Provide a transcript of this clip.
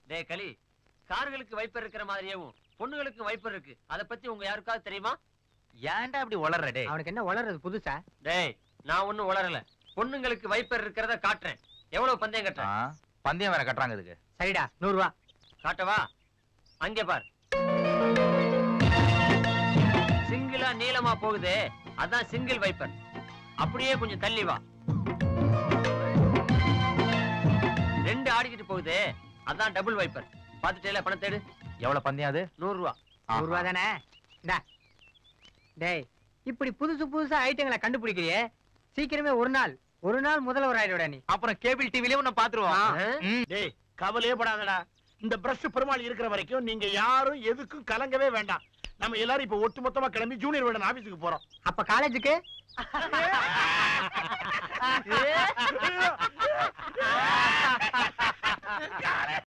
டேய் களி கார்களுக்கு வைப்பர் இருக்கிற மாதிரியேவும் பொண்ணுகளுக்கு வைப்பர் இருக்கு அத பத்தி உங்க யாருக்காவது தெரியுமா ஏன்டா இப்படி வளர்ற டே அவனுக்கு என்ன வளர்றது புதுசா டேய் நான் ஒண்ணும் உளரல பொண்ணுங்களுக்கு வைப்பர் இருக்கிறத காட்டுறேன் எவ்வளவு பந்தயம் கட்டுறேன் பந்தயம் வேற கட்டுறாங்க இதுக்கு சரிடா நூறு ரூபா காட்டவா அங்கே பார் சிங்கிளா நீளமா போகுதே அதான் சிங்கிள் வைப்பர் அப்படியே கொஞ்சம் தள்ளி வா ரெண்டு ஆடிக்கிட்டு போகுதே அதான் டபுள் வைப்பர் பாத்துட்டேல பணம் தேடு எவ்வளவு பந்தயம் அது நூறு ரூபா நூறு ரூபா தானே இந்தா டேய் இப்படி புதுசு புதுசா ஐட்டங்களை கண்டுபிடிக்கிறியே சீக்கிரமே ஒரு நாள் ஒரு நாள் முதல்வர் ஆயிடுடா நீ அப்புறம் கேபிள் டிவிலே உன்னை பாத்துருவோம் ஆ? ம். டேய் கவலையே படாதடா இந்த பிரஷ் பெருமாள் இருக்கிற வரைக்கும் நீங்க யாரும் எதுக்கும் கலங்கவே வேண்டாம் நம்ம எல்லாரும் இப்ப ஒட்டு மொத்தமா கிளம்பி ஜூனியர் விடன் ஆபீஸுக்கு போறோம் அப்ப காலேஜுக்கு